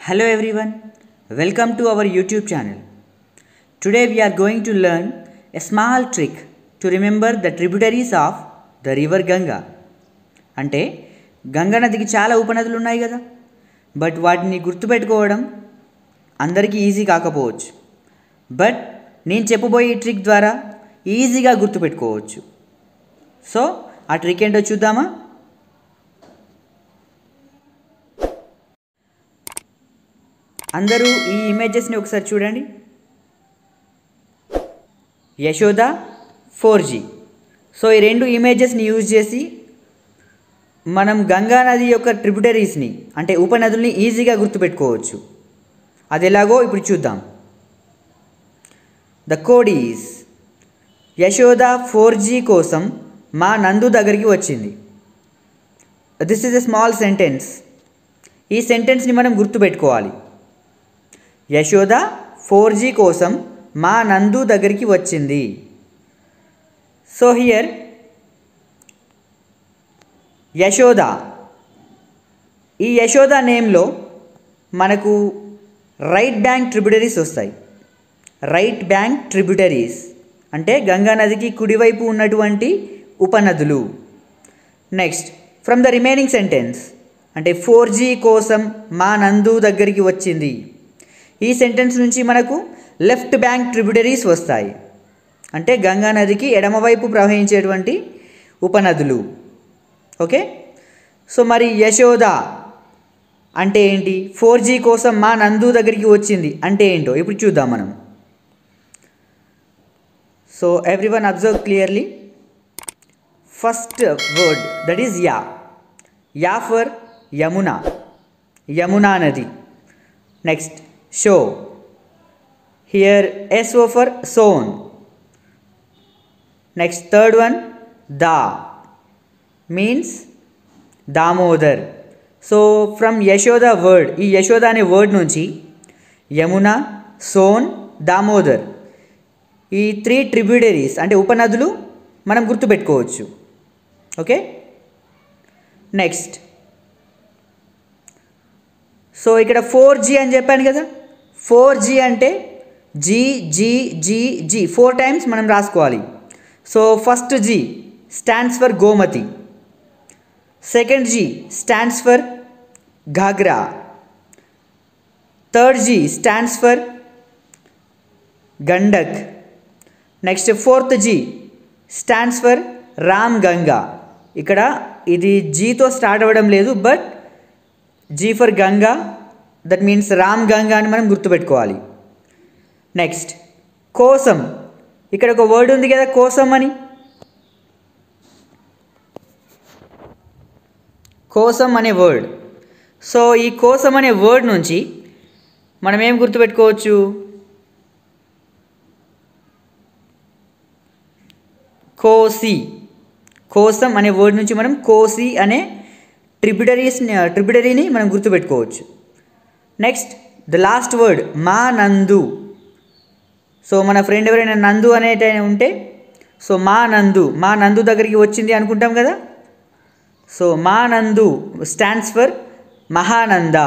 Hello everyone, welcome to our YouTube channel. Today we are going to learn a small trick to remember the tributaries of the river Ganga. అంటే గంగా నదికి చాలా ఉపనదులు ఉన్నాయి కదా but వాటిని గుర్తుపెట్టుకోవడం అందరికీ easy కాకపోవచ్చు but నేను చెప్పబోయే ఈ ట్రిక్ ద్వారా ఈజీగా గుర్తుపెట్టుకోవచ్చు సో ఆ ట్రిక్ ఏంటో చూద్దామా అందరూ ఈ ఇమేజెస్ని ఒకసారి చూడండి యశోద ఫోర్ జీ సో ఈ రెండు ఇమేజెస్ని యూజ్ చేసి మనం గంగా నది యొక్క ట్రిబ్యూటరీస్ని అంటే ఉపనదుల్ని ఈజీగా గుర్తుపెట్టుకోవచ్చు అది ఎలాగో ఇప్పుడు చూద్దాం the code is Yashoda four G కోసం మా నందు దగ్గరికి వచ్చింది this is a small sentence ఈ సెంటెన్స్ని మనం గుర్తుపెట్టుకోవాలి యశోద ఫోర్ జీ కోసం మా నందు దగ్గరికి వచ్చింది సో హియర్ యశోద ఈ యశోద నేమ్లో మనకు రైట్ బ్యాంక్ ట్రిబ్యూటరీస్ వస్తాయి రైట్ బ్యాంక్ ట్రిబ్యూటరీస్ అంటే గంగా నదికి కుడివైపు ఉన్నటువంటి ఉపనదులు next from the remaining sentence అంటే ఫోర్ జీ కోసం మా నందు దగ్గరికి వచ్చింది ఈ సెంటెన్స్ నుంచి మనకు లెఫ్ట్ బ్యాంక్ ట్రిబ్యూటరీస్ వస్తాయి అంటే గంగా నదికి ఎడమవైపు ప్రవహించేటువంటి ఉపనదులు ఓకే సో మరి యశోద అంటే ఏంటి ఫోర్ జీ కోసం మా నందు దగ్గరికి వచ్చింది అంటే ఏంటో ఇప్పుడు చూద్దాం మనం so everyone observe clearly first word that is యా యా ఫర్ యమున యమునా నది next so here S O for Son next third one దా means Damodar so from Yashoda word ఈ యశోద అనే వర్డ్ నుంచి యమున సోన్ దామోదర్ ఈ త్రీ ట్రిబ్యూటరీస్ అంటే ఉపనదులు మనం గుర్తుపెట్టుకోవచ్చు ఓకే నెక్స్ట్ సో ఇక్కడ ఫోర్ జీ అని చెప్పాను కదా ఫోర్ జీ అంటే G G G G four times మనం రాసుకోవాలి so first G stands for Gomti second G stands for Ghaghara third G stands for Gandak next fourth G stands for Ram Ganga ఇక్కడ ఇది జీతో స్టార్ట్ అవ్వడం లేదు but G for Ganga that means Ram Ganga అని మనం గుర్తుపెట్టుకోవాలి నెక్స్ట్ కోసం ఇక్కడ ఒక వర్డ్ ఉంది కదా కోసం అని కోసం అనే వర్డ్ సో ఈ కోసం అనే వర్డ్ నుంచి మనం ఏం గుర్తుపెట్టుకోవచ్చు కోసి కోసం అనే వర్డ్ నుంచి మనం కోసి అనే ట్రిబ్యూటరీస్ ట్రిబ్యూటరీని మనం గుర్తుపెట్టుకోవచ్చు నెక్స్ట్ ద లాస్ట్ వర్డ్ మా నందు సో మన ఫ్రెండ్ ఎవరైనా నందు అనేట ఉంటే సో మా నందు మా నందు దగ్గరికి వచ్చింది అనుకుంటాం కదా సో మా నందు stands for Mahananda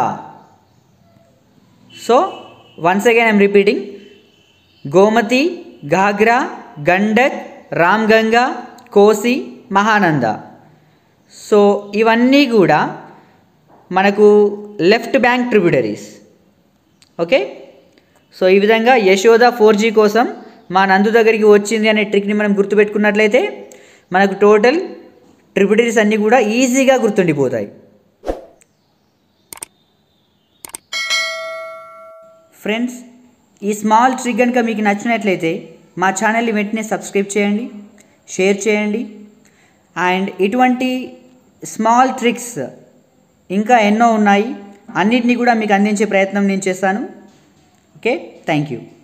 so once again I'm repeating Gomti Ghaghara Gandak Ramganga Kosi Mahananda so ఇవన్నీ కూడా మనకు left bank tributaries okay so ఈ విధంగా యశోద ఫోర్ జీ కోసం మా నందు దగ్గరికి వచ్చింది అనే ట్రిక్ని మనం గుర్తుపెట్టుకున్నట్లయితే మనకు టోటల్ ట్రిబ్యూటరీస్ అన్నీ కూడా ఈజీగా గుర్తుండిపోతాయి ఫ్రెండ్స్ ఈ స్మాల్ ట్రిక్ కనుక మీకు నచ్చినట్లయితే మా ఛానల్ని వెంటనే సబ్స్క్రైబ్ చేయండి షేర్ చేయండి అండ్ ఇటువంటి స్మాల్ ట్రిక్స్ ఇంకా ఎన్నో ఉన్నాయి అన్నిటినీ కూడా మీకు అందించే ప్రయత్నం నేను చేస్తాను ఓకే థ్యాంక్ యూ